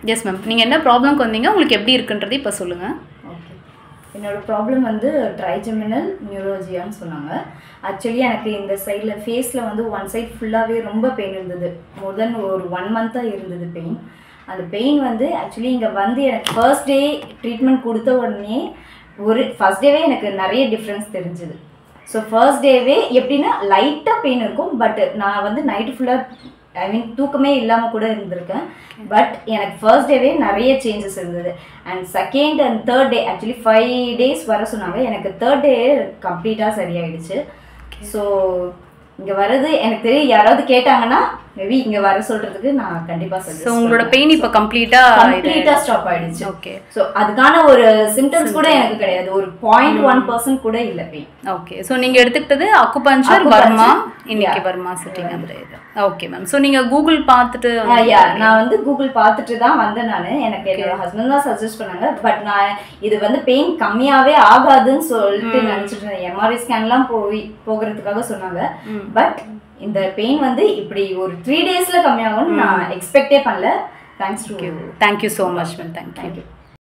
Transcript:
Yes ma'am நீங்கள் என்ன ப்ராப்ளம்க்கு வந்தீங்க உங்களுக்கு எப்படி இருக்குன்றது இப்போ சொல்லுங்கள் ஓகே என்னோட ப்ராப்ளம் வந்து ட்ரைஜெமினல் நியூரோஜியான்னு சொன்னாங்க ஆக்சுவலி எனக்கு இந்த சைடில் ஃபேஸில் வந்து ஒன் சைட் ஃபுல்லாகவே ரொம்ப பெயின் இருந்தது மோர் தென் ஒரு ஒன் மந்த்தாக இருந்தது பெயின் அந்த பெயின் வந்து ஆக்சுவலி இங்கே வந்து எனக்கு ஃபர்ஸ்ட் டே ட்ரீட்மெண்ட் கொடுத்த உடனே ஒரு ஃபர்ஸ்ட் டேவே எனக்கு நிறைய டிஃப்ரென்ஸ் தெரிஞ்சுது ஸோ ஃபர்ஸ்ட் டேவே எப்படின்னா லைட்டாக பெயின் இருக்கும் பட் நான் வந்து நைட்டு ஃபுல்லாக ஐ மீன் தூக்கமே இல்லாமல் கூட இருந்திருக்கேன் பட் எனக்கு ஃபர்ஸ்ட் டேவே நிறைய சேஞ்சஸ் இருந்தது and second and third day actually five days வர சொன்னாங்க எனக்கு தேர்ட் டே கம்ப்ளீட்டாக சரியாயிடுச்சு ஸோ இங்கே வர்றது எனக்கு தெரியும் யாராவது கேட்டாங்கன்னா மேபி இங்கே வர சொல்கிறதுக்கு நான் கண்டிப்பாக ஸோ உங்களோட பெயின் இப்போ கம்ப்ளீட்டாக கம்ப்ளீட்டாக ஸ்டாப் ஆயிடுச்சு ஓகே ஸோ அதுக்கான ஒரு சிம்டம்ஸ் கூட எனக்கு கிடையாது ஒரு பாயிண்ட் ஒன் பர்சன்ட் கூட இல்லை பெயின் ஓகே ஸோ நீங்கள் எடுத்துக்கிட்டது அக்குபஞ்சர் Acupuncture, வர்மா இன்னைக்கு yeah. வர்மா சிட்டிங் அந்த இது ஓகே மேம் ஸோ நீங்கள் கூகுள் பார்த்துட்டு யா நான் வந்து கூகுள் பார்த்துட்டு தான் வந்தேன் நான் எனக்கு என்னோட ஹஸ்பண்ட் தான் சஜஸ்ட் பண்ணாங்க பட் நான் இது வந்து பெயின் கம்மியாவே ஆகாதுன்னு சொல்லிட்டு நினைச்சிட்டு இருந்தேன் எம்ஆர்ஐ ஸ்கேன்லாம் போய் போகிறதுக்காக சொன்னாங்க பட் இந்த பெயின் வந்து இப்படி ஒரு த்ரீ டேஸ்ல கம்மியாகும்னு நான் எக்ஸ்பெக்டே பண்ணல thanks to thank you so much ma'am thank you thank you